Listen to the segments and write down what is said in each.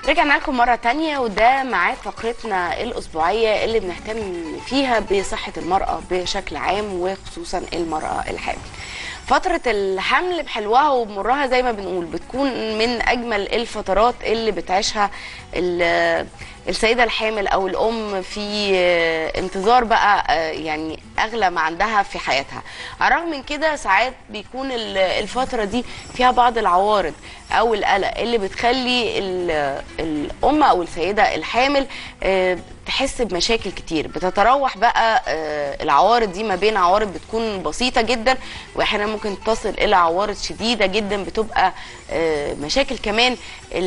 رجعنا لكم مرة تانية وده ميعاد فقرتنا الأسبوعية اللي بنهتم فيها بصحة المرأة بشكل عام وخصوصا المرأة الحامل فترة الحمل بحلوها وبمرها زي ما بنقول بتكون من أجمل الفترات اللي بتعيشها ال- السيدة الحامل أو الأم في انتظار بقى يعني أغلى ما عندها في حياتها على الرغم من كده ساعات بيكون ال- الفترة دي فيها بعض العوارض أو القلق اللي بتخلي ال- الأم أو السيدة الحامل آه، تحس بمشاكل كتير بتتراوح بقى آه، العوارض دي ما بين عوارض بتكون بسيطة جدا واحيانا ممكن تصل الى عوارض شديدة جدا بتبقى آه، مشاكل كمان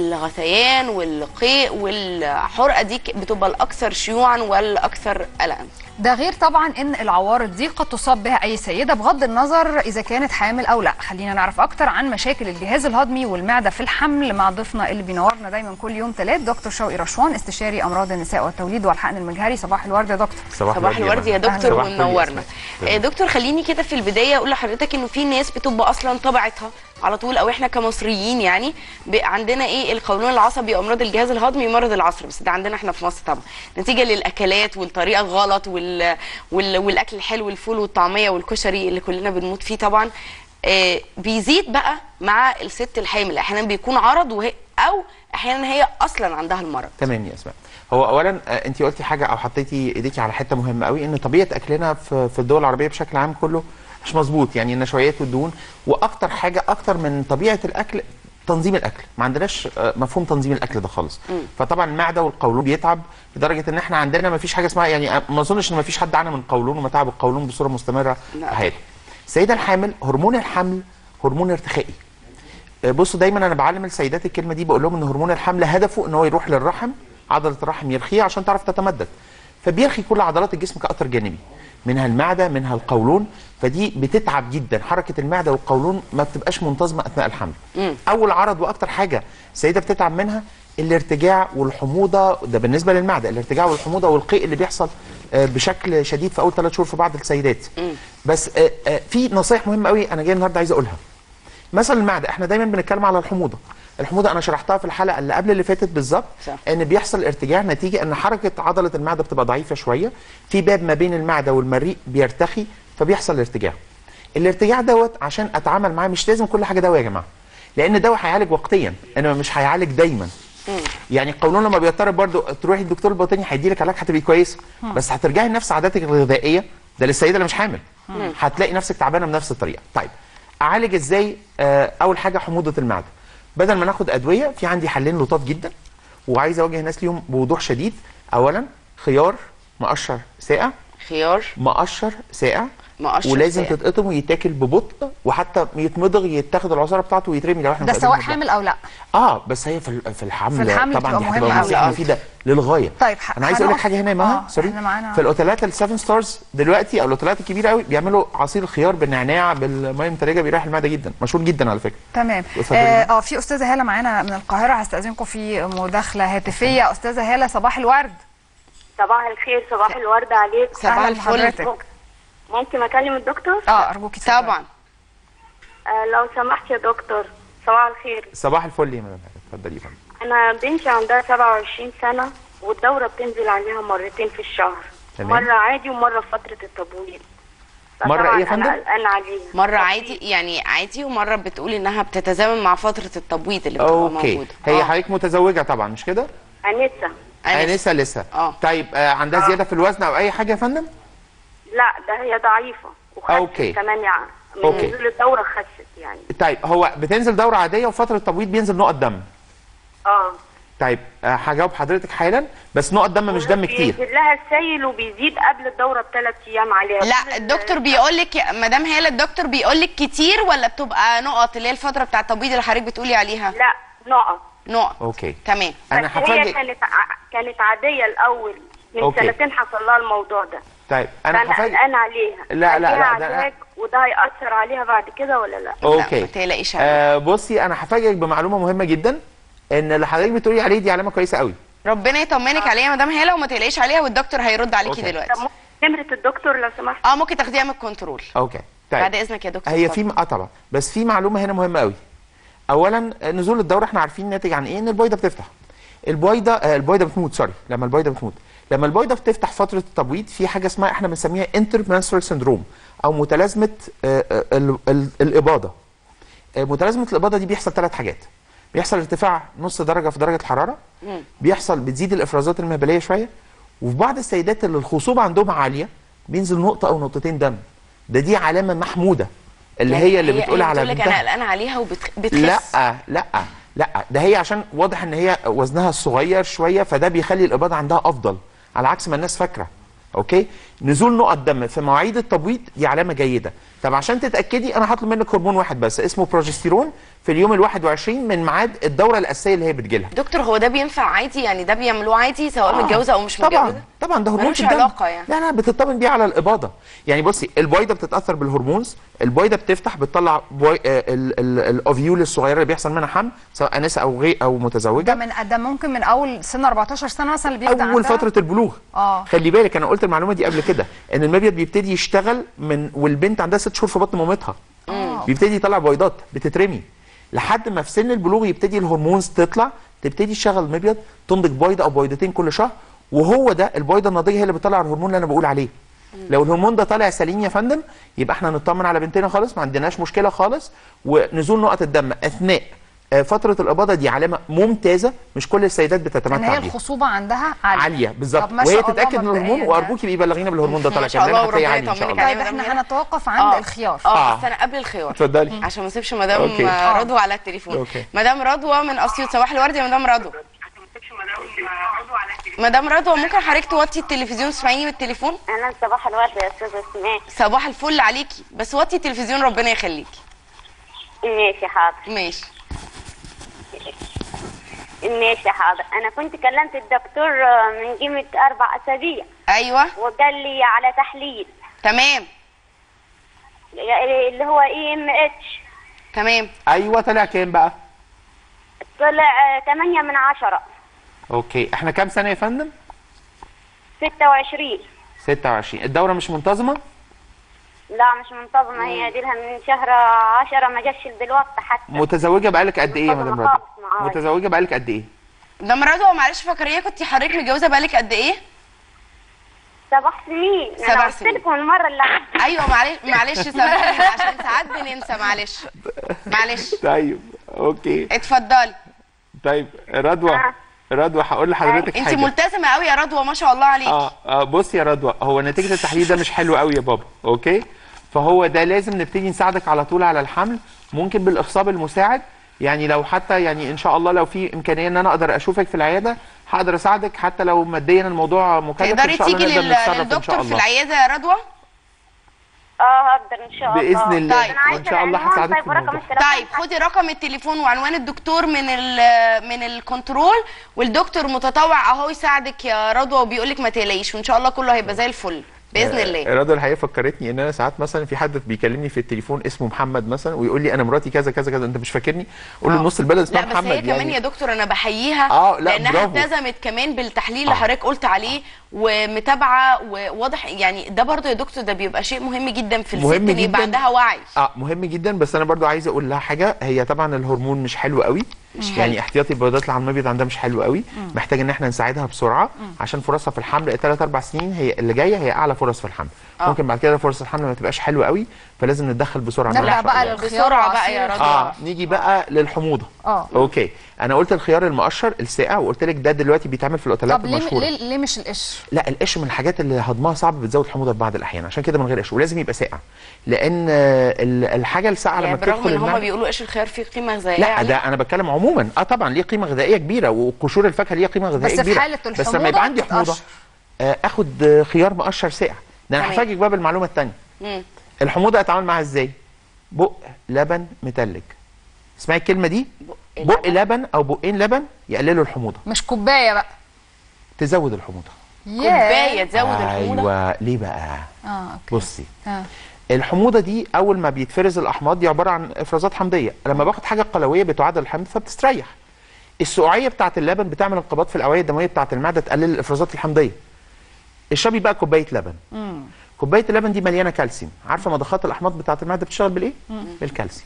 الغثيان والقيء والحرقة دي ك- بتبقى الاكثر شيوعا والاكثر قلقا ده غير طبعا ان العوارض دي قد تصاب بها اي سيده بغض النظر اذا كانت حامل او لا خلينا نعرف اكتر عن مشاكل الجهاز الهضمي والمعده في الحمل مع ضيفنا اللي بينورنا دايما كل يوم ثلاث دكتور شوقي رشوان استشاري امراض النساء والتوليد والحقن المجهري صباح الورد يا دكتور صباح الورد يا أهلاً. دكتور صباح الفل يا ومنورنا أسماء. آه، دكتور خليني كده في البدايه اقول لحضرتك انه في ناس بتبقى اصلا طبيعتها على طول او احنا كمصريين يعني ب- عندنا ايه القولون العصبي وامراض الجهاز الهضمي مرض العصر بس ده عندنا احنا في مصر طبعا نتيجه للاكلات والطريقه الغلط وال... وال... والاكل الحلو الفول والطعميه والكشري اللي كلنا بنموت فيه طبعا آه، بيزيد بقى مع الست الحامل احيانا بيكون عرض وهي او احيانا هي اصلا عندها المرض تمام يا اسماء هو اولا آه، انت قلتي حاجه او حطيتي ايديكي على حته مهمه قوي ان طبيعه اكلنا في في الدول العربيه بشكل عام كله مش مظبوط يعني النشويات والدهون واكتر حاجه اكتر من طبيعه الاكل تنظيم الاكل ما عندناش آه، مفهوم تنظيم الاكل ده خالص فطبعا المعده والقولون بيتعب لدرجه ان احنا عندنا ما فيش حاجه اسمها يعني آه، ما اظنش ان ما فيش حد عانى من قولون ومتعب القولون بصوره مستمره لا. في حياته السيده الحامل هرمون الحمل هرمون ارتخائي آه، بصوا دايما انا بعلم السيدات الكلمه دي بقول لهم ان هرمون الحمل هدفه ان هو يروح للرحم عضله الرحم يرخيها عشان تعرف تتمدد فبيرخي كل عضلات الجسم كاثر جانبي منها المعده منها القولون فدي بتتعب جدا حركه المعده والقولون ما بتبقاش منتظمه اثناء الحمل اول عرض واكتر حاجه السيده بتتعب منها الارتجاع والحموضه ده بالنسبه للمعده الارتجاع والحموضه والقيء اللي بيحصل آه، بشكل شديد في اول ثلاث شهور في بعض السيدات بس آه، آه، في نصايح مهمه قوي انا جاي النهارده عايز اقولها مثلا المعده احنا دايما بنتكلم على الحموضه الحموضه انا شرحتها في الحلقه اللي قبل اللي فاتت بالظبط صح. ان بيحصل ارتجاع نتيجه ان حركه عضله المعده بتبقى ضعيفه شويه في باب ما بين المعده والمريء بيرتخي فبيحصل ارتجاع الارتجاع دوت عشان اتعامل معاه مش لازم كل حاجه دواء يا جماعه لان الدواء هيعالج وقتيا انما مش هيعالج دايما يعني القولون لما بيضطرب برضو تروحي الدكتور الباطني هيدي لك علاج هتبقي كويسه بس هترجعي لنفس عاداتك الغذائيه ده للسيده اللي مش حامل هتلاقي نفسك تعبانه بنفس الطريقه طيب اعالج ازاي آه اول حاجه حموضه المعده بدل ما ناخد ادويه في عندي حلين لطاف جدا وعايز اوجه الناس ليهم بوضوح شديد اولا خيار مقشر ساقع خيار مقشر ساقع مقشر ولازم ساقع. تتقطم ويتاكل ببطء وحتى يتمضغ يتاخد العصاره بتاعته ويترمي لو احنا ده مش سواء قادرين حامل او لا اه بس هي في ال- في الحمل, في الحمل طبعا بتبقى دي مهمة هتبقى أوي. نصيحه مفيده للغايه طيب، ح- انا عايز اقول لك هنقف- حاجه هنا يا آه، مها سوري إحنا معانا- في الاوتيلات السفن ستارز دلوقتي او الاوتيلات الكبيره قوي بيعملوا عصير الخيار بالنعناع بالميه المتلجه بيريح المعده جدا مشهور جدا على فكره تمام اتفضلي. اه آه، في استاذه هاله معانا من القاهره هستاذنكم في مداخله هاتفيه استاذه هاله صباح الورد صباح الخير صباح الورد عليك صباح أهلاً الفل بحضرتك. ممكن اكلم الدكتور اه ارجوكي اتفضلي. طبعا آه لو سمحت يا دكتور صباح الخير صباح الفل يا مدام اتفضلي يا فندم انا بنتي عندها 27 سنه والدوره بتنزل عليها مرتين في الشهر تمام. مره عادي ومره في فتره التبويض مرة فطبعاً إيه يا فندم؟ انا قلقانه عليها مره عادي يعني عادي ومره بتقول انها بتتزامن مع فتره التبويض اللي بتبقى اوكي موجوده هي آه. حضرتك متزوجه طبعا مش كده انسه أنسة. انسه لسه آه. طيب آه عندها زياده في الوزن او اي حاجه يا فندم لا ده هي ضعيفه وخست أوكي. كمان يعني من أوكي. نزول الدوره خست يعني طيب هو بتنزل دوره عاديه وفتره التبويض بينزل نقط دم اه طيب آه، هجاوب حضرتك حالا بس نقط دم مش دم كتير بينزل لها السيل وبيزيد قبل الدوره بثلاث ايام عليها لا الدكتور بيقول لك مدام هاله الدكتور بيقول لك كتير ولا بتبقى نقط اللي هي الفتره بتاع التبويض اللي حضرتك بتقولي عليها لا نقط نقط اوكي تمام انا بس هي هفاجئ كانت ع... كانت عاديه الاول من أوكي. سنتين حصل لها الموضوع ده طيب انا انا هفاجئ قلقان عليها لا، لا، أديها لا، ده- علاج وده هيأثر عليها بعد كده ولا لا لا اوكي ما تقلقيش عليها. آه بصي انا هفاجئك بمعلومه مهمه جدا ان اللي حضرتك بتقولي عليه دي علامه كويسه قوي ربنا يطمنك عليها يا مدام هاله وما تقلقيش عليها والدكتور هيرد عليكي أوكي. دلوقتي طب ممكن نمره الدكتور لو سمحت اه ممكن تاخديها من الكنترول اوكي طيب بعد اذنك يا دكتور هي اتفضل. في اه طبعا بس في معلومه هنا مهمه قوي اولا نزول الدوره احنا عارفين ناتج عن ايه ان البويضه بتفتح البويضه آه البويضه بتموت سوري لما البويضه بتموت لما البويضه بتفتح فتره التبويض في حاجه اسمها احنا بنسميها انتر منسترال سندروم او متلازمه آه آه ال- ال- الاباضه آه، متلازمه الاباضه دي بيحصل ثلاث حاجات بيحصل ارتفاع نص درجه في درجه الحراره بيحصل بتزيد الافرازات المهبليه شويه وفي بعض السيدات اللي الخصوبه عندهم عاليه بينزل نقطه او نقطتين دم ده دي علامه محموده اللي يعني هي اللي بتقول على بتقول لك بنتها انا قلقانه عليها وبتخس لا لا لا ده هي عشان واضح ان هي وزنها صغير شويه فده بيخلي الاباضه عندها افضل على عكس ما الناس فاكره اوكي نزول نقط دم في مواعيد التبويض دي علامه جيده طب عشان تتاكدي انا هطلب منك هرمون واحد بس اسمه بروجستيرون في اليوم ال 21 من ميعاد الدوره الاساسيه اللي هي بتجيلها دكتور هو ده بينفع عادي يعني ده بيعملوه عادي سواء متجوزه او مش طبعا متجوزه طبعا ده هرمون ملوش في الدم علاقة يعني. لا لا بتطمن بيه على الاباضه يعني بصي البويضه بتتاثر بالهرمونز البويضه بتفتح بتطلع بوي... آه ال- ال- الاوفيول الصغيره اللي بيحصل منها حمل سواء انسه او غي او متزوجه ده من ده ممكن من اول سن 14 سنه مثلا اللي بيبدا اول عندها؟ فتره البلوغ آه. خلي بالك انا قلت المعلومه دي قبل كده ان المبيض بيبتدي يشتغل من والبنت عندها ست شهور في بطن مامتها بيبتدي يطلع بيضات بتترمي لحد ما في سن البلوغ يبتدي الهرمونز تطلع تبتدي تشغل المبيض تنضج بيضه او بيضتين كل شهر وهو ده البيضه الناضجه هي اللي بتطلع الهرمون اللي انا بقول عليه لو الهرمون ده طالع سليم يا فندم يبقى احنا نطمن على بنتنا خالص ما عندناش مشكله خالص ونزول نقط الدم اثناء آه، فتره الاباضه دي علامه ممتازه مش كل السيدات ان بتتمتع هي بيها الخصوبه عندها عاليه عاليه بالظبط طب ما وهي شاء الله تتاكد من الهرمون مبدئياً ده- وارجوكي بيبلغينا بالهرمون ده طالع ما شاء كام لأن الله هتلاقيه وربنا عالي ان شاء يطمنك الله عليه. طيب مدام احنا هنا. هنتوقف عند اه الخيار اه آه. بس انا قبل الخيار اتفضلي عشان ما اسيبش مدام أوكي. آه، رضوى على التليفون أوكي. مدام رضوى من اسيوط صباح الورد يا مدام رضوى مدام رضوى ممكن حضرتك توطي التلفزيون تسمعيني بالتليفون اهلا صباح الورد يا استاذه اسماء صباح الفل عليكي بس وطي التلفزيون ربنا يخليكي ماشي حاضر ماشي ماشي حاضر انا كنت كلمت الدكتور آه، من قيمه اربع اسابيع ايوه وقال لي على تحليل تمام اللي هو اي ام اتش تمام ايوه طلع كام بقى طلع 8 من 10 اوكي احنا كام سنه يا فندم 26 26 الدوره مش منتظمه لا مش منتظمه هي دي لها من شهر 10 ما جاش دلوقتي حتى متزوجه بقالك قد ايه يا مدام منتظمة رضوى خالص معايا. متزوجه بقالك قد ايه مدام رضوى معلش فكريه كنت حضرتك متجوزه بقالك قد ايه سبع سنين سبع انا قلت سنين. لكم المره اللي عدت ايوه معلش معلش سامحيني عشان ساعات بننسى معلش معلش طيب اوكي اتفضلي طيب رضوى آه. رضوى هقول لحضرتك انت حاجه ملتزمه قوي يا رضوى ما شاء الله عليكي اه اه بص يا رضوى هو نتيجه التحليل ده مش حلو قوي يا بابا اوكي فهو ده لازم نبتدي نساعدك على طول على الحمل ممكن بالاخصاب المساعد يعني لو حتى يعني ان شاء الله لو في امكانيه ان انا اقدر اشوفك في العياده هقدر اساعدك حتى لو ماديا الموضوع مكلف تقدري ان شاء الله تيجي نقدر لل- نتصرف ان شاء للدكتور في الله العياده يا رضوى اه هقدر ان شاء الله باذن الله طيب. انا عايزه وان شاء الله العنوان هساعدك طيب في ورقم الموضوع التليفون طيب خدي رقم التليفون وعنوان الدكتور من ال من الكنترول والدكتور متطوع اهو يساعدك يا رضوى وبيقول لك ما تقلقيش وان شاء الله كله هيبقى زي الفل باذن الله رضوى الحقيقه فكرتني ان انا ساعات مثلا في حد بيكلمني في التليفون اسمه محمد مثلا ويقول لي انا مراتي كذا كذا كذا انت مش فاكرني اقول له نص البلد اسمها لا بس محمد هي كمان يعني يا دكتور انا بحييها آه، لا، لانها برافو. التزمت كمان بالتحليل اللي آه. حضرتك قلت عليه ومتابعه وواضح يعني ده برضه يا دكتور ده بيبقى شيء مهم جدا في الست مهم ان يبقى جداً. عندها وعي اه مهم جدا بس انا برضو عايز اقول لها حاجه هي طبعا الهرمون مش حلو قوي مش يعني احتياطي البيضات اللي على المبيض عندها مش حلو قوي محتاج ان احنا نساعدها بسرعه عشان فرصها في الحمل ثلاث اربع سنين هي اللي جايه هي اعلى فرص في الحمل آه. ممكن بعد كده فرص الحمل ما تبقاش حلوه قوي فلازم نتدخل بسرعه نرجع معاها. بقى الله. للخيار بسرعة بقى وعصير يا رضوى. الخيار. اه نيجي بقى للحموضه اه اوكي انا قلت الخيار المقشر الساقع وقلت لك ده دلوقتي بيتعمل في الاوتيلات طب ليه المشهوره ليه, ليه مش القشر؟ لا القش من الحاجات اللي هضمها صعب بتزود الحموضه في بعض الاحيان عشان كده من غير قش ولازم يبقى ساقع لان آه، ال- الحاجه الساقعه يعني لما برغم بتدخل ان هم المعدة- بيقولوا قشر الخيار فيه قيمه غذائيه لا عالية. ده انا بتكلم عموما اه طبعا ليه قيمه غذائيه كبيره وقشور الفاكهه ليها قيمه غذائيه بس في كبيره حالة بس لما الحموضة يبقى عندي حموضه بتتقشر. آه اخد آه، خيار مقشر ساقع ده انا تمام. هفاجئك بقى بالمعلومه الثانيه مم. الحموضه اتعامل معاها ازاي بق لبن متلج اسمعي الكلمه دي بق بق لبن او بقين لبن يقللوا الحموضه مش كوبايه بقى تزود الحموضه كوبايه تزود الحموضه ايوه ليه بقى اه اوكي بصي اه الحموضه دي اول ما بيتفرز الاحماض دي عباره عن افرازات حمضيه لما باخد حاجه قلويه بتعادل الحمض فبتستريح السقوعيه بتاعه اللبن بتعمل انقباض في الاوعيه الدمويه بتاعه المعده تقلل الافرازات الحمضيه اشربي بقى كوبايه لبن كوبايه اللبن دي مليانه كالسيوم عارفه مضخات الاحماض بتاعه المعده بتشتغل بالايه بالكالسيوم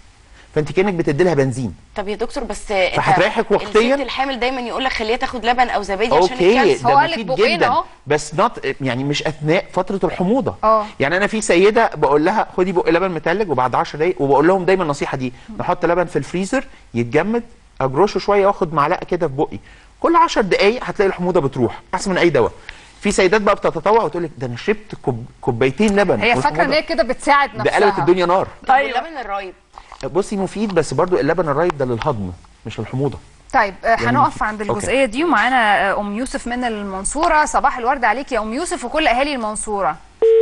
فانت كانك بتدي لها بنزين طب يا دكتور بس انت فهتريحك وقتياً. الست الحامل دايما يقول لك خليها تاخد لبن او زبادي عشان اوكي الكالسيوم هو ده قال لك مفيد بقين جدا أهو. بس نوت يعني مش اثناء فتره الحموضه اه. يعني انا في سيده بقول لها خدي بق لبن متلج وبعد 10 دقائق وبقول لهم دايما النصيحه دي نحط لبن في الفريزر يتجمد اجرشه شويه واخد معلقه كده في بقي كل 10 دقائق هتلاقي الحموضه بتروح احسن من اي دواء في سيدات بقى بتتطوع وتقول لك ده انا شربت كوب كوبايتين لبن هي فاكره ان هي كده بتساعد ده نفسها قلبت الدنيا نار طب أيوة. واللبن الرايب بصي مفيد بس برضو اللبن الرايب ده للهضم مش للحموضه طيب آه، يعني هنقف ممكن- عند أوكي. الجزئيه دي ومعانا آه، ام يوسف من المنصوره صباح الورد عليك يا ام يوسف وكل اهالي المنصوره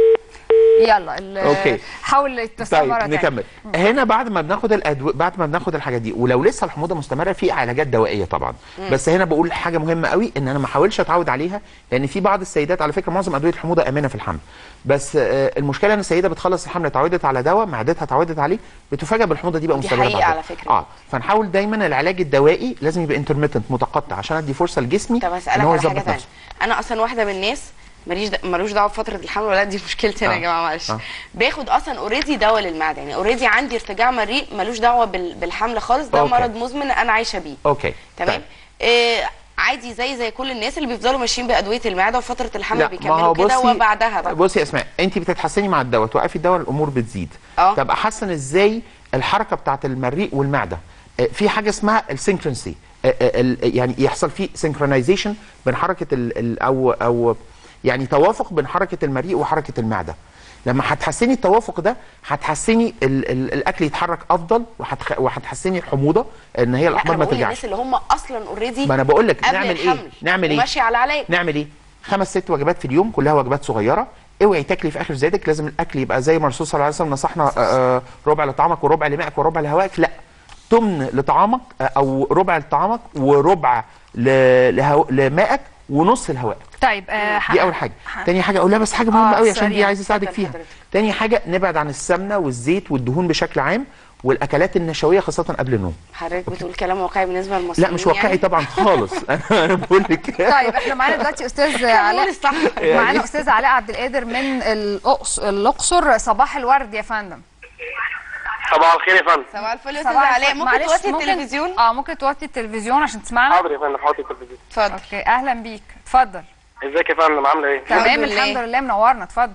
يلا ال- أوكي. حاول اتصال طيب مره تانية. نكمل هنا بعد ما بناخد الأدو... بعد ما بناخد الحاجات دي ولو لسه الحموضه مستمره في علاجات دوائيه طبعا بس هنا بقول حاجه مهمه قوي ان انا ما احاولش اتعود عليها لان في بعض السيدات على فكره معظم ادويه الحموضه امنه في الحمل بس آه، المشكله ان السيده بتخلص الحمل اتعودت على دواء معدتها اتعودت عليه بتفاجئ بالحموضه دي بقى دي مستمره حقيقة بعدها. على فكرة. اه فنحاول دايما العلاج الدوائي لازم يبقى انترميتنت متقطع عشان ادي فرصه لجسمي طب ان اسالك هو على حاجه يظبط ثانيه نفسه انا اصلا واحده من الناس ماليش د... ملوش دعوه بفتره الحمل ولا دي مشكلتي انا آه. يا جماعه معلش آه. باخد اصلا اوريدي دواء للمعده يعني اوريدي عندي ارتجاع مريء ملوش دعوه بال... بالحمل خالص ده أوكي. مرض مزمن انا عايشه بيه اوكي تمام طيب. إيه عادي زي زي كل الناس اللي بيفضلوا ماشيين بادويه المعده وفتره الحمل لا، ما هو بيكملوا كده بصي- وبعدها بقى بصي يا اسماء انت بتتحسني مع الدواء توقفي الدواء الامور بتزيد اه. طب احسن ازاي الحركه بتاعت المريء والمعده آه، في حاجه اسمها السينكرونسي يعني يحصل فيه سينكرونايزيشن بين حركه ال ال او او يعني توافق بين حركه المريء وحركه المعده لما هتحسني التوافق ده هتحسني ال ال الاكل يتحرك افضل وهتخ- وهتحسني الحموضه ان هي لا الاحماض انا ما بقول ترجعش للناس اللي هم اصلا اوريدي ما انا بقول لك قبل نعمل ايه الحمل نعمل ايه وماشي على علاج نعمل ايه خمس ست وجبات في اليوم كلها وجبات صغيره اوعي تاكلي في اخر زادك لازم الاكل يبقى زي ما الرسول صلى الله عليه وسلم نصحنا آه، آه، ربع لطعامك وربع لمائك وربع لهوائك لا تمن لطعامك آه، او ربع لطعامك وربع ل- لهو... لمائك ونص لهوائك طيب آه دي اول حاجه تاني حاجه اقول لها بس حاجه مهمه آه، قوي عشان دي سريع. عايز اساعدك اتفضل فيها حضرتك. تاني حاجه نبعد عن السمنه والزيت والدهون بشكل عام والاكلات النشويه خاصه قبل النوم حضرتك بتقول كلام واقعي بالنسبه للمصريين لا مش واقعي يعني. طبعا خالص انا أنا بقول لك طيب احنا معانا دلوقتي استاذ قول علاء الصح معانا استاذ علاء عبد القادر من الأقص- الاقصر صباح الورد يا فندم صباح الخير يا فندم صباح الفل يا استاذ صباح علاء الفل. ممكن معلش، توطي ممكن- التلفزيون اه ممكن توطي التلفزيون عشان تسمعنا حاضر يا فندم حاضر التلفزيون اتفضل اوكي اهلا بيك اتفضل ازيك يا فندم عامله ايه تمام لله. الحمد لله منورنا اتفضل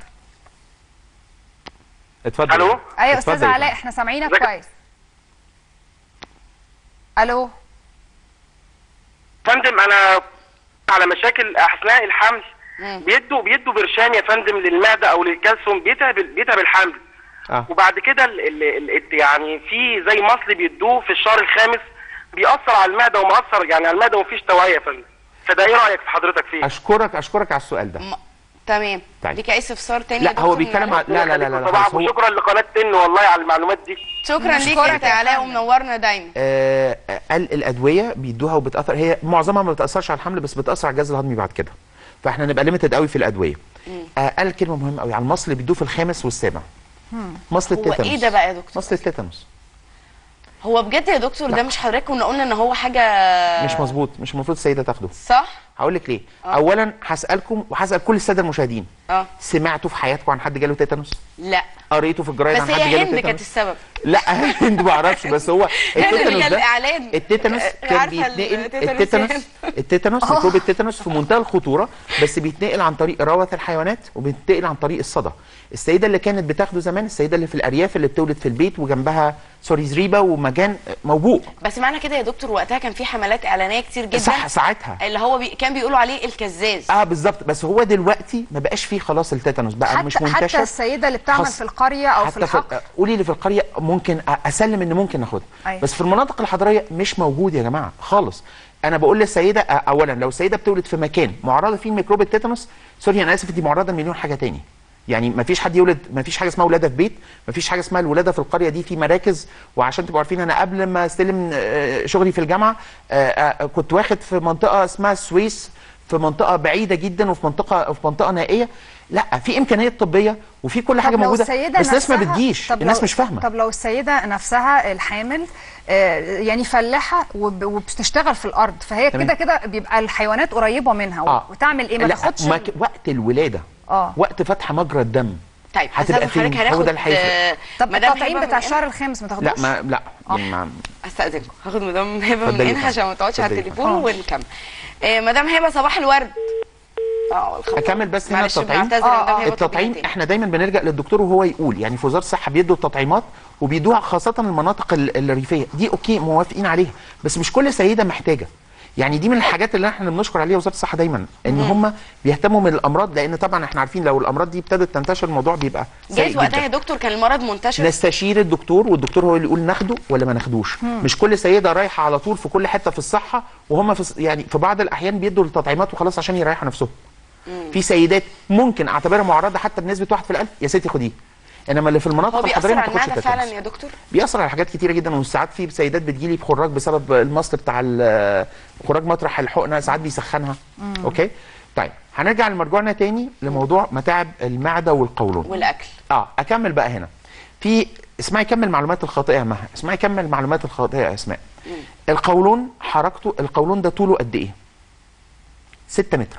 اتفضل ألو؟ ايوه اتفضل استاذ يا علاء فندم. احنا سامعينك ازيك؟ كويس الو فندم انا على مشاكل اثناء الحمل بيدوا بيدوا برشام يا فندم للمعده او للكالسيوم بيتعب بيتعب الحمل اه وبعد كده ال ال ال يعني في زي مصل بيدوه في الشهر الخامس بيأثر على المعده ومأثر يعني على المعده ومفيش توعيه يا فندم فده ايه رايك في حضرتك فيه؟ اشكرك اشكرك على السؤال ده م- تمام طيب. ليك اي استفسار تاني يا لا هو دكتور بيتكلم من على لا لا لا لا, لا طبعا خالص. هو وشكرا لقناه تن والله على المعلومات دي شكرا ليك نشكرك انت يا يا علاء فندم. ومنورنا دايما آه قال الادويه بيدوها وبتاثر هي معظمها ما بتاثرش على الحمل بس بتاثر على الجهاز الهضمي بعد كده فاحنا نبقى ليميتد قوي في الادويه آه قال كلمه مهمه قوي على المصل اللي بيدوه في الخامس والسابع مصل هو التيتانوس ايه ده بقى يا دكتور مصل التيتانوس هو بجد يا دكتور ده مش حضرتك كنا قلنا ان هو حاجه مش مظبوط مش المفروض السيده تاخده صح هقول لك ليه اولا هسالكم وهسال كل الساده المشاهدين اه سمعتوا في حياتكم عن حد جاله تيتانوس لا قريتوا في الجرايد بس عن حد هي جاله هند كانت تيتانوس السبب لا هند ما اعرفش بس هو هند التيتانوس اللي ده الاعلان التيتانوس آه، كان عارفة بيتنقل التيتانوس التيتانوس يعني. التيتانوس ميكروب التيتانوس في منتهى الخطوره بس بيتنقل عن طريق روث الحيوانات وبيتنقل عن طريق الصدى السيده اللي كانت بتاخده زمان السيده اللي في الارياف اللي بتولد في البيت وجنبها سوري زريبه ومجان موبوء بس معنى كده يا دكتور وقتها كان في حملات اعلانيه كتير جدا صح ساعتها اللي هو بي... كان بيقولوا عليه الكزاز اه بالظبط بس هو دلوقتي ما بقاش فيه خلاص التيتانوس بقى مش حتى منتشر حتى السيده اللي بتعمل خاص- في القريه او في حتى الحقل قولي لي في القريه ممكن أ- اسلم ان ممكن ناخدها أيوة. بس في المناطق الحضريه مش موجود يا جماعه خالص انا بقول للسيده أ- اولا لو السيده بتولد في مكان معرضه فيه ميكروب التيتانوس سوري انا اسف انت معرضه لمليون حاجه تاني يعني ما فيش حد يولد ما فيش حاجه اسمها ولاده في بيت ما فيش حاجه اسمها الولاده في القريه دي في مراكز وعشان تبقوا عارفين انا قبل ما استلم آه، شغلي في الجامعه آه، آه، كنت واخد في منطقه اسمها السويس في منطقه بعيده جدا وفي منطقه في منطقه نائيه لا في امكانيات طبيه وفي كل حاجه طب لو موجوده السيدة بس الناس ما نفسها- بتجيش طب الناس لو- مش فاهمه طب لو السيده نفسها الحامل آه، يعني فلاحه وب- وبتشتغل في الارض فهي تمام. كده كده بيبقى الحيوانات قريبه منها آه. وتعمل ايه ما لا، تاخدش ما ال- ك- وقت الولاده اه وقت فتح مجرى الدم طيب هتبقى هستأذن فين حضرتك هو ده هناخد اللي هيفرق آه، طب مدام التطعيم هبة بتاع من الشهر الخامس ما تاخدوش لا ما لا يعني ما استاذنكم هاخد مدام هبه من اتفضلي هنا طبعا. عشان ما تقعدش على اتفضلي التليفون طبعا. ونكمل آه، مدام هبه صباح الورد اه الخبر. أكمل بس هنا معلش التطعيم. بعتذر يا آه، مدام آه. هبة التطعيم طبيعتين. احنا دايما بنلجا للدكتور وهو يقول يعني في وزاره الصحه بيدوا التطعيمات وبيدوها خاصه المناطق ال- الريفيه دي اوكي موافقين عليها بس مش كل سيده محتاجه يعني دي من الحاجات اللي احنا بنشكر عليها وزاره الصحه دايما ان هم بيهتموا من الامراض لان طبعا احنا عارفين لو الامراض دي ابتدت تنتشر الموضوع بيبقى جايز سيء وقتها يا جدا دكتور كان المرض منتشر نستشير الدكتور والدكتور هو اللي يقول ناخده ولا ما ناخدوش مش كل سيده رايحه على طول في كل حته في الصحه وهم في يعني في بعض الاحيان بيدوا التطعيمات وخلاص عشان يريحوا نفسهم في سيدات ممكن اعتبرها معرضه حتى بنسبه 1 في الألف يا ستي خديه انما اللي في المناطق هو بيأثر الحضريه ما على تاخدش المعده فعلا التتنس يا دكتور بيأثر على حاجات كتيره جدا وساعات في سيدات بتجيلي بخراج بسبب المصل بتاع ال- خراج مطرح الحقنه ساعات بيسخنها اوكي طيب هنرجع لمرجوعنا تاني لموضوع متاعب المعده والقولون والاكل اه اكمل بقى هنا في اسمعي كم المعلومات الخاطئه يا مها اسمعي كم المعلومات الخاطئه يا اسماء القولون حركته القولون ده طوله قد ايه 6 متر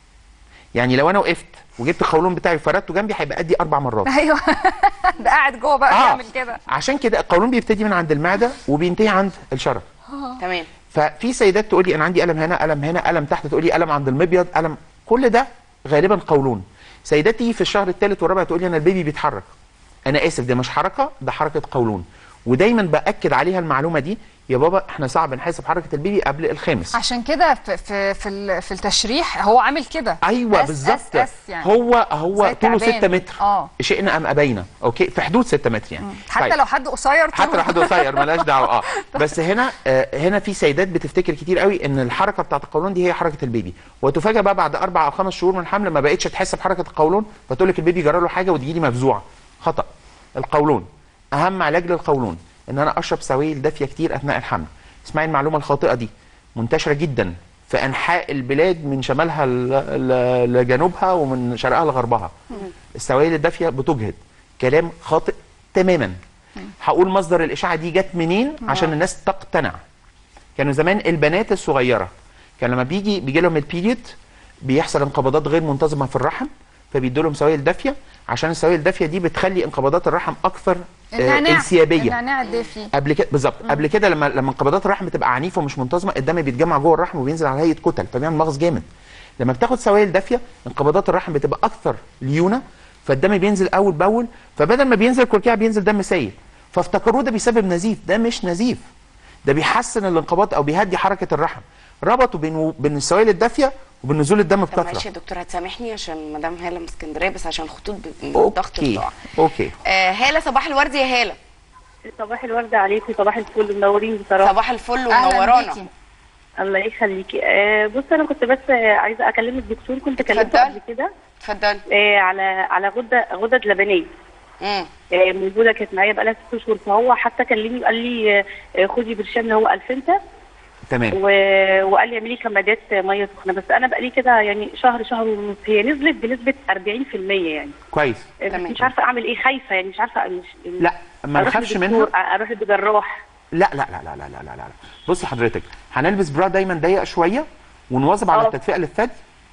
يعني لو انا وقفت وجبت القولون بتاعي وفردته جنبي هيبقى قدي اربع مرات ايوه ده قاعد جوه بقى آه. بيعمل كده عشان كده القولون بيبتدي من عند المعده وبينتهي عند الشرج تمام ففي سيدات تقول لي انا عندي الم هنا الم هنا الم تحت تقول لي الم عند المبيض الم كل ده غالبا قولون سيدات تيجي في الشهر الثالث والرابع تقول لي انا البيبي بيتحرك انا اسف ده مش حركه ده حركه قولون ودايما باكد عليها المعلومه دي يا بابا احنا صعب نحاسب حركه البيبي قبل الخامس عشان كده في في في, ال- في التشريح هو عامل كده ايوه أس- بالظبط أس- أس يعني. هو هو زي طوله التعبان. 6 متر اه شئنا ام ابينا اوكي في حدود 6 متر يعني حتى طيب. لو حد قصير حتى طوله- لو حد قصير ملهاش دعوه اه بس هنا آه هنا في سيدات بتفتكر كتير قوي ان الحركه بتاعت القولون دي هي حركه البيبي وتفاجئ بقى بعد اربع او خمس شهور من الحمل ما بقتش تحس بحركه القولون فتقول لك البيبي جرى له حاجه وتجي لي مفزوعه خطا القولون اهم علاج للقولون ان انا اشرب سوائل دافيه كتير اثناء الحمل اسمعي المعلومه الخاطئه دي منتشره جدا في انحاء البلاد من شمالها ل- ل- لجنوبها ومن شرقها لغربها السوائل الدافيه بتجهد كلام خاطئ تماما هقول مصدر الاشاعه دي جت منين عشان الناس تقتنع كانوا زمان البنات الصغيره كان لما بيجي بيجي لهم البيريود بيحصل انقباضات غير منتظمه في الرحم فبيدوا لهم سوائل دافيه عشان السوائل الدافيه دي بتخلي انقباضات الرحم اكثر آه، النعناع انسيابيه النعناع الدافي قبل كده بالظبط قبل كده لما لما انقباضات الرحم تبقى عنيفه ومش منتظمه الدم بيتجمع جوه الرحم وبينزل على هيئه كتل فبيعمل مغص جامد لما بتاخد سوائل دافيه انقباضات الرحم بتبقى اكثر ليونه فالدم بينزل اول باول فبدل ما بينزل كلكعه بينزل دم سائل فافتكروه ده بيسبب نزيف ده مش نزيف ده بيحسن الانقباض او بيهدي حركه الرحم ربطوا بين بين السوائل الدافيه وبين نزول الدم طب معلش بكثره يا دكتور هتسامحني عشان مدام هاله من اسكندريه بس عشان الخطوط ب- من الضغط اوكي بتقع اوكي آه هاله صباح الورد يا هاله صباح الورد عليكي صباح الفل منورين بصراحه صباح الفل اهلا ومنورانا بيكي الله يخليكي آه بص انا كنت بس آه، عايزه اكلم الدكتور كنت كلمته اتفضلي. قبل كده اتفضلي آه على على غده غدد لبنيه امم آه موجوده كانت معايا بقالها ست شهور فهو حتى كلمني وقال لي آه، آه، خدي برشام اللي هو الفنتا تمام و... وقال لي اعملي كمادات ميه سخنه بس انا بقالي كده يعني شهر شهر ونص هي نزلت بنسبه 40% يعني كويس آه، بس تمام. مش عارفه اعمل ايه خايفه يعني مش عارفه مش لا ما أروح نخافش لدكتور، منها اروح لجراح لا لا لا لا لا لا لا لا بصي حضرتك هنلبس برا دايما ضيق شويه ونواظب على آه. التدفئه للثدي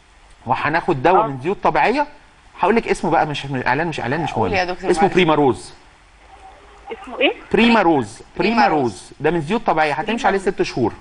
وهناخد دواء آه. من زيوت طبيعيه هقول لك اسمه بقى مش مش اعلان مش اعلان مش قولي مهم يا دكتور اسمه معلش. بريما روز اسمه ايه؟ بريما روز بريما بريما روز. روز ده من زيوت طبيعيه هتمشي عليه ست شهور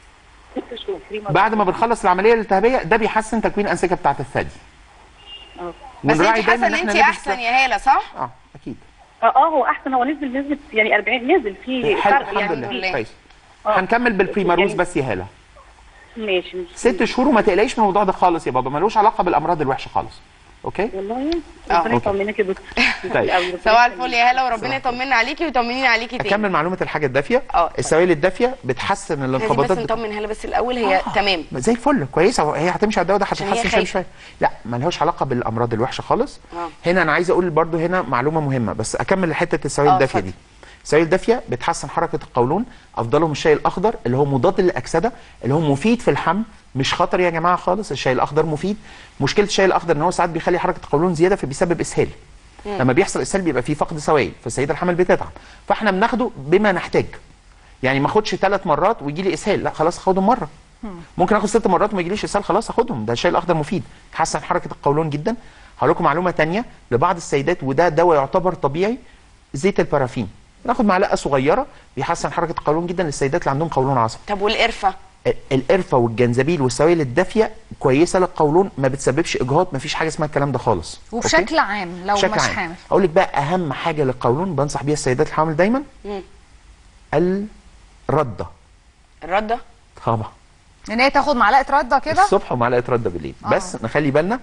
ست شهور فريما بعد ما بنخلص العمليه الالتهابيه ده بيحسن تكوين الانسجه بتاعه الثدي آه. بس ونراعي انت حاسه دايما ان إحنا انت نلبس احسن يا هاله صح؟ اه اكيد اه اه هو احسن هو نزل نسبه يعني 40 نزل في حلو فرق الحمد يعني لله لله. كويس آه. هنكمل بالبريما روز يعني- بس يا هاله ماشي ماشي ست شهور وما تقلقيش من الموضوع ده خالص يا بابا ملوش علاقه بالامراض الوحشه خالص اوكي والله آه. ربنا يطمنك يا دكتور طيب. أوي، ربنا صباح يخليك. الفل يا هاله وربنا يطمنا عليكي ويطمنين عليكي تاني اكمل معلومه الحاجه الدافيه اه. السوائل الدافيه بتحسن عايزين بس الانقباضات نطمن هاله بس الاول هي تمام زي الفل كويسه هي هتمشي على الدواء ده عشان هي هتتحسن شويه خايفة. شويه لا ملهاش علاقه بالامراض الوحشه خالص اه. هنا انا عايز اقول برضو هنا معلومه مهمه بس اكمل حته السوائل اه، الدافيه اتفضل. دي السوائل الدافيه بتحسن حركه القولون افضلهم الشاي الاخضر اللي هو مضاد للاكسده اللي هو مفيد في الحمل مش خطر يا جماعه خالص الشاي الاخضر مفيد مشكله الشاي الاخضر ان هو ساعات بيخلي حركه القولون زياده فبيسبب اسهال لما بيحصل اسهال بيبقى فيه فقد سوائل فالسيده الحامل بتتعب فاحنا بناخده بما نحتاج يعني ما اخدش ثلاث مرات ويجي لي اسهال لا خلاص اخدهم مره ممكن اخد ست مرات وما يجيليش اسهال خلاص اخدهم ده الشاي الاخضر مفيد يحسن حركه القولون جدا هقول لكم معلومه تانية لبعض السيدات وده دواء يعتبر طبيعي زيت البارافين ناخد معلقه صغيره بيحسن حركه القولون جدا للسيدات اللي عندهم قولون عصبي طب والقرفه ال- القرفه والجنزبيل والسوائل الدافيه كويسه للقولون ما بتسببش اجهاض ما فيش حاجه اسمها الكلام ده خالص أوكي؟ وبشكل عام لو بشكل مش عام. حامل اقول لك بقى اهم حاجه للقولون بنصح بيها السيدات الحوامل دايما مم. الرده الرده طبعا ان هي تاخد معلقه رده كده الصبح ومعلقه رده بالليل آه. بس نخلي بالنا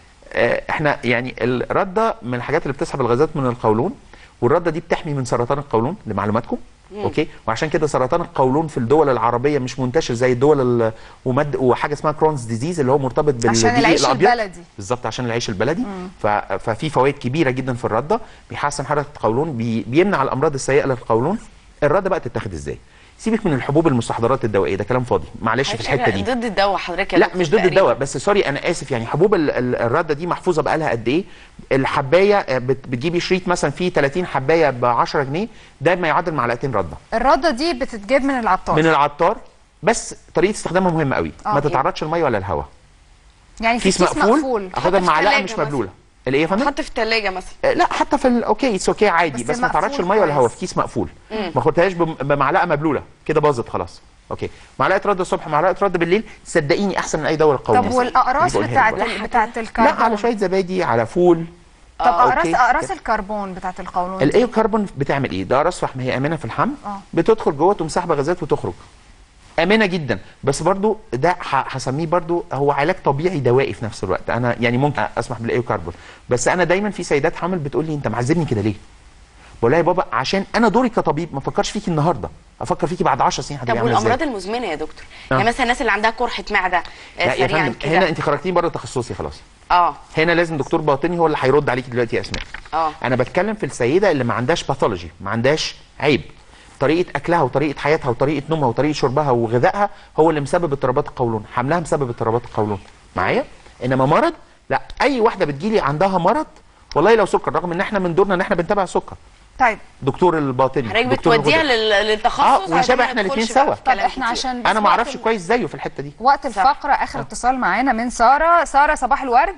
آه، احنا يعني الرده من الحاجات اللي بتسحب الغازات من القولون والرده دي بتحمي من سرطان القولون لمعلوماتكم اوكي وعشان كده سرطان القولون في الدول العربيه مش منتشر زي الدول ال- ومد وحاجه اسمها كرونز ديزيز اللي هو مرتبط بالدقيق عشان العيش الأبيض. البلدي. بالظبط عشان العيش البلدي ف... ففي فوائد كبيره جدا في الرده بيحسن حركه القولون بي... بيمنع الامراض السيئه للقولون الرده بقى تتاخد ازاي سيبك من الحبوب المستحضرات الدوائيه ده كلام فاضي معلش في الحته دي ضد الدواء حضرتك يا لا دكتور مش ضد تقريباً. الدواء بس سوري انا اسف يعني حبوب ال- ال- الرده دي محفوظه بقالها قد ايه الحبايه آه، بت- بتجيبي شريط مثلا فيه 30 حبايه ب 10 جنيه ده ما يعادل معلقتين رده الرده دي بتتجاب من العطار من العطار بس طريقه استخدامها مهمه قوي آه. ما تتعرضش الميه ولا الهواء يعني في كيس كيس مقفول, مقفول اخدها في بمعلقه التلاجة مش مثلا. مبلوله الايه يا فندم حط في الثلاجه مثلا آه، لا حتى في ال- اوكي اتس اوكي عادي بس بس, ما تعرضش مقفول الميه ولا هواء كويس. في كيس مقفول ما خدتهاش بم- بمعلقه مبلوله كده باظت خلاص اوكي معلقه رد الصبح معلقه رد بالليل صدقيني احسن من اي دواء القولون طب والاقراص بقولها لك بتاعت بقى. ال- بتاعت لا الكربون على شويه زبادي على فول طب آه، اقراص أوكي. اقراص الكربون بتاعت القولون الايو كربون بتعمل ايه؟ ده اقراص فحم هي امنه في الحمل آه. بتدخل جوه تقوم ساحبه غازات وتخرج امنه جدا بس برضو ده ح- هسميه برضو هو علاج طبيعي دوائي في نفس الوقت انا يعني ممكن اسمح بالايو كربون بس انا دايما في سيدات حامل بتقول لي انت معذبني كده ليه؟ بقول لها يا بابا عشان انا دوري كطبيب ما افكرش فيكي النهارده افكر فيكي بعد 10 سنين طب هتبقي عامله ازاي والامراض المزمنه يا دكتور آه. يعني مثلا الناس اللي عندها قرحه معده آه، لا يا سريعا فندم كده هنا انت خرجتيني بره تخصصي خلاص اه هنا لازم دكتور باطني هو اللي هيرد عليكي دلوقتي يا اسماء اه انا بتكلم في السيده اللي ما عندهاش باثولوجي ما عندهاش عيب طريقه اكلها وطريقه حياتها وطريقه نومها وطريقه شربها وغذائها هو اللي مسبب اضطرابات القولون حملها مسبب اضطرابات القولون معايا انما مرض لا اي واحده بتجيلي عندها مرض والله لو سكر رغم ان احنا من دورنا ان احنا بنتابع السكر طيب دكتور الباطني حضرتك دكتور بتوديها الغدد. لل- للتخصص اه عشان ونشابه ما احنا ندخلش الاتنين بقى سوا. في طب كلام احنا كتير. عشان بس انا ما وقت اعرفش ال- كويس زيه في الحته دي وقت الفقره اخر اتصال معانا من ساره ساره صباح الورد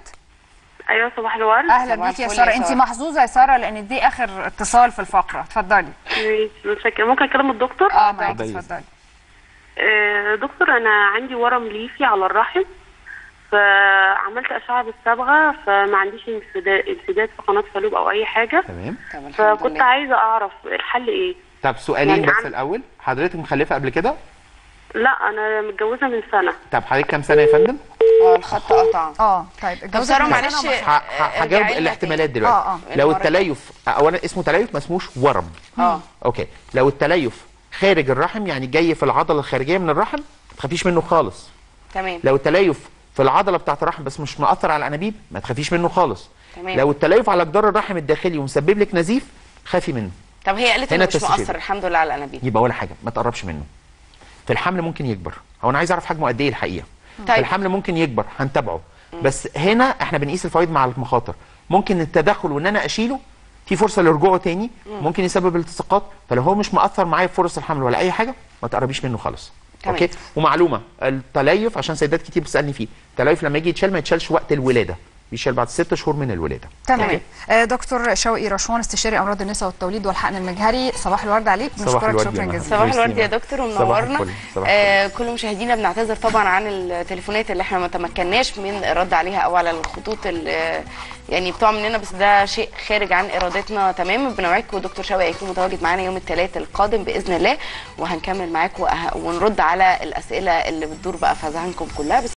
ايوه صباح الورد اهلا صباح بيكي يا الفل ساره يا انت سارة. محظوظه يا ساره لان دي اخر اتصال في الفقره اتفضلي ماشي، متشكرة ممكن اكلم الدكتور اه معاكي اتفضلي. اتفضلي آه، دكتور انا عندي ورم ليفي على الرحم فعملت اشعه بالصبغه فما عنديش انسداد انسداد في قناه فالوب او اي حاجه تمام طب الحمد فكنت لله. عايزه اعرف الحل ايه طب سؤالين يعني بس عن- الاول حضرتك مخلفه قبل كده لا انا متجوزه من سنه طب حضرتك كام سنه يا فندم اه الخط قطع اه طيب طب الجوازة ساره من معلش سنة وما- ه- ه- هجاوب ارجعي لنا الاحتمالات تاني. دلوقتي آه، لو المرة التليف اولا اسمه تليف ما اسموش ورم اه اوكي لو التليف خارج الرحم يعني جاي في العضله الخارجيه من الرحم ما تخافيش منه خالص تمام لو التليف في العضله بتاعه الرحم بس مش مأثر على الانابيب ما تخافيش منه خالص تمام. لو التليف على جدار الرحم الداخلي ومسبب لك نزيف خافي منه طب هي قالت هنا انه مش التستوستيرون. مؤثر الحمد لله على الانابيب يبقى ولا حاجه ما تقربش منه في الحمل ممكن يكبر هو انا عايز اعرف حجمه قد ايه الحقيقه طيب. في الحمل ممكن يكبر هنتابعه بس هنا احنا بنقيس الفوائد مع المخاطر ممكن التدخل وان انا اشيله في فرصه لرجوعه تاني ممكن يسبب التصاقات فلو هو مش مأثر معايا في فرص الحمل ولا اي حاجه ما تقربيش منه خالص تمام. اوكي ومعلومه التليف عشان سيدات كتير بتسالني فيه التليف لما يجي يتشال ما يتشالش وقت الولاده بيتشال بعد ست شهور من الولاده تمام آه، دكتور شوقي رشوان استشاري امراض النساء والتوليد والحقن المجهري صباح الورد عليك صباح بنشكرك الورد يا شكرا مها. جزيلا صباح ميرسي الورد يا مها. دكتور صباح ومنورنا الفل. صباح آه كل مشاهدينا بنعتذر طبعا عن التليفونات اللي احنا ما تمكناش من الرد عليها او على الخطوط اللي يعني بتوع مننا بس ده شيء خارج عن ارادتنا تماما بنوعدكم دكتور شوقي هيكون متواجد معانا يوم الثلاث القادم باذن الله وهنكمل معاكم وأه- ونرد على الاسئله اللي بتدور بقى في اذهانكم كلها بس